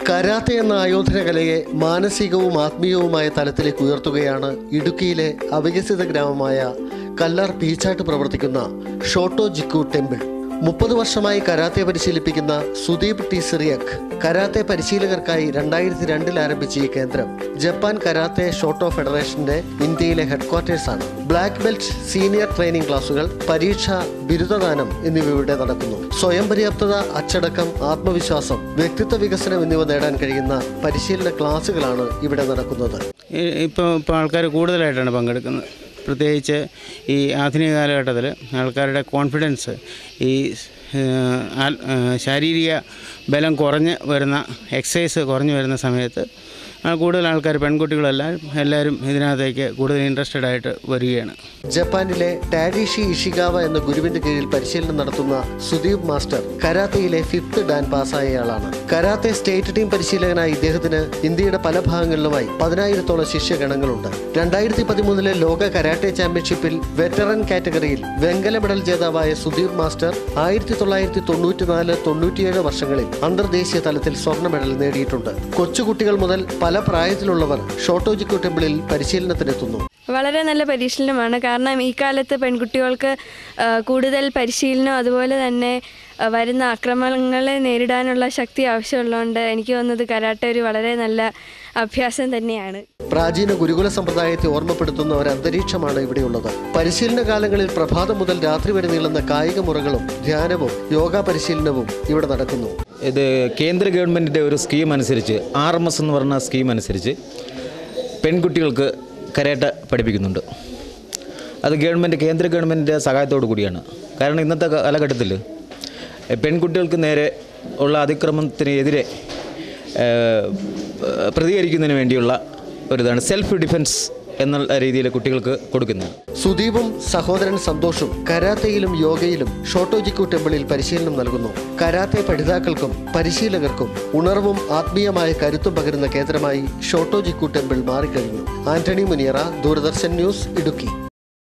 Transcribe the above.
karate എന്ന ആയോധന കലയെ മാനസികവും ആത്മീയവുമായ തലത്തിലേക്ക് ഉയർത്തുകയാണ് ഇടുക്കിയിലെ അവികസിത ഗ്രാമമായ കല്ലാർ പീച്ചാട്ട് പ്രവർത്തിക്കുന്ന ഷോട്ടോ ജിക്കു ടെമ്പിൾ മുപ്പത് വർഷമായി കരാത്തെ പരിശീലിപ്പിക്കുന്ന സുദീപ് ടി സിറിയക് കരാത്തെ പരിശീലകർക്കായി രണ്ടായിരത്തി രണ്ടിൽ ആരംഭിച്ച ഈ കേന്ദ്രം ജപ്പാൻ കരാത്തെ ഷോട്ടോ ഫെഡറേഷന്റെ ഇന്ത്യയിലെ ഹെഡ്ക്വാർട്ടേഴ്സാണ് ബ്ലാക്ക് ബെൽറ്റ് സീനിയർ ട്രെയിനിംഗ് ക്ലാസുകൾ പരീക്ഷ ബിരുദദാനം എന്നിവ ഇവിടെ നടക്കുന്നു സ്വയം പര്യാപ്തത അച്ചടക്കം ആത്മവിശ്വാസം വ്യക്തിത്വ വികസനം എന്നിവ നേടാൻ കഴിയുന്ന പരിശീലന ക്ലാസുകളാണ് ഇവിടെ നടക്കുന്നത് ഇപ്പോൾ ഇപ്പോൾ ആൾക്കാർ കൂടുതലായിട്ടാണ് പങ്കെടുക്കുന്നത് പ്രത്യേകിച്ച് ഈ ആധുനിക കാലഘട്ടത്തിൽ ആൾക്കാരുടെ കോൺഫിഡൻസ് ഈ ഏഹ്, ആൽ- ഏഹ്, ശാരീരിക ബലം കുറഞ്ഞ് വരുന്ന എക്സസൈസ് കുറഞ്ഞു വരുന്ന സമയത്ത് ആ, കൂടുതൽ ആൾക്കാർ പെൺകുട്ടികളെല്ലാം എല്ലാവരും ഇതിനകത്തേക്ക് കൂടുതൽ ഇൻട്രസ്റ്റഡ് ആയിട്ട് വരികയാണ് ജപ്പാനിലെ ടാഡിഷി ഇഷിഗാവ എന്ന ഗുരുവിന്റെ കീഴിൽ പരിശീലനം നടത്തുന്ന സുദീപ് മാസ്റ്റർ കരാത്തയിലെ ഫിഫ്ത്ത് ഡാൻ പാസ്സായയാളാണ് കരാത്തെ സ്റ്റേറ്റ് ടീം പരിശീലകനായി ഇദ്ദേഹത്തിന് ഇന്ത്യയുടെ പല ഭാഗങ്ങളിലുമായി പതിനായിരത്തോളം ശിഷ്യഗണങ്ങളുണ്ട് രണ്ടായിരത്തി പതിമൂന്നിലെ ലോക കരാട്ടെ ചാമ്പ്യൻഷിപ്പിൽ വെറ്ററൻ കാറ്റഗറിയിൽ വെങ്കല മെഡൽ ജേതാവായ സുദീപ് മാസ്റ്റർ ആയിരത്തി തൊള്ളായിരത്തി തൊണ്ണൂറ്റിനാല് തൊണ്ണൂറ്റിയേഴ് വർഷങ്ങളിൽ അന്തർദേശീയ തലത്തിൽ സ്വർണ്ണ മെഡൽ നേടിയിട്ടുണ്ട് കൊച്ചുകുട്ടികൾ മുതൽ പല പ്രായത്തിലുള്ളവർ ഷോട്ടോജിക്കോ ടെമ്പിളിൽ പരിശീലനത്തിനെത്തുന്നു വളരെ നല്ല പരിശീലനമാണ് കാരണം ഈ കാലത്ത് പെൺകുട്ടികൾക്ക് ആ, കൂടുതൽ പരിശീലനം അതുപോലെ തന്നെ ആ, വരുന്ന ആക്രമണങ്ങളെ നേരിടാനുള്ള ശക്തി ആവശ്യമുള്ളതുകൊണ്ട് എനിക്ക് തോന്നുന്നത് കരാട്ടെ ഒരു വളരെ നല്ല അഭ്യാസം തന്നെയാണ് പ്രാചീന ഗുരുകുല സമ്പ്രദായത്തെ ഓർമ്മപ്പെടുത്തുന്ന ഒരു അന്തരീക്ഷമാണ് ഇവിടെയുള്ളത് പരിശീലന കാലങ്ങളിൽ പ്രഭാതം മുതൽ രാത്രി വരെ നീളുന്ന കായിക മുറകളും ധ്യാനവും യോഗ പരിശീലനവും ഇവിടെ നടക്കുന്നു ഇത് കേന്ദ്ര ഗവൺമെൻറ്റിൻ്റെ ഒരു സ്കീം അനുസരിച്ച് ആർ എം എസ് എന്ന് പറഞ്ഞ സ്കീം അനുസരിച്ച് പെൺകുട്ടികൾക്ക് കരാട്ട പഠിപ്പിക്കുന്നുണ്ട് അത് ഗവൺമെൻറ് കേന്ദ്ര ഗവൺമെൻറ്റിൻ്റെ സഹായത്തോടു കൂടിയാണ് കാരണം ഇന്നത്തെ കാലഘട്ടത്തിൽ പെൺകുട്ടികൾക്ക് നേരെ ഉള്ള അതിക്രമത്തിനെതിരെ ഏഹ്, പ്രതികരിക്കുന്നതിന് വേണ്ടിയുള്ള ഒരിതാണ് സെൽഫ് ഡിഫെൻസ് എന്നുള്ള രീതിയിൽ കുട്ടികൾക്ക് കൊടുക്കുന്നത് സുദീപും സഹോദരൻ സന്തോഷും കരാത്തയിലും യോഗയിലും ഷോട്ടോജിക്കു ടെമ്പിളിൽ പരിശീലനം നൽകുന്നു കരാത്തെ പഠിതാക്കൾക്കും പരിശീലകർക്കും ഉണർവും ആത്മീയമായ കരുത്തും പകരുന്ന കേന്ദ്രമായി ഷോട്ടോജിക്കു ടെമ്പിൾ മാറിക്കഴിഞ്ഞു ആന്റണി മുനിയറ ദൂരദർശൻ ന്യൂസ് ഇടുക്കി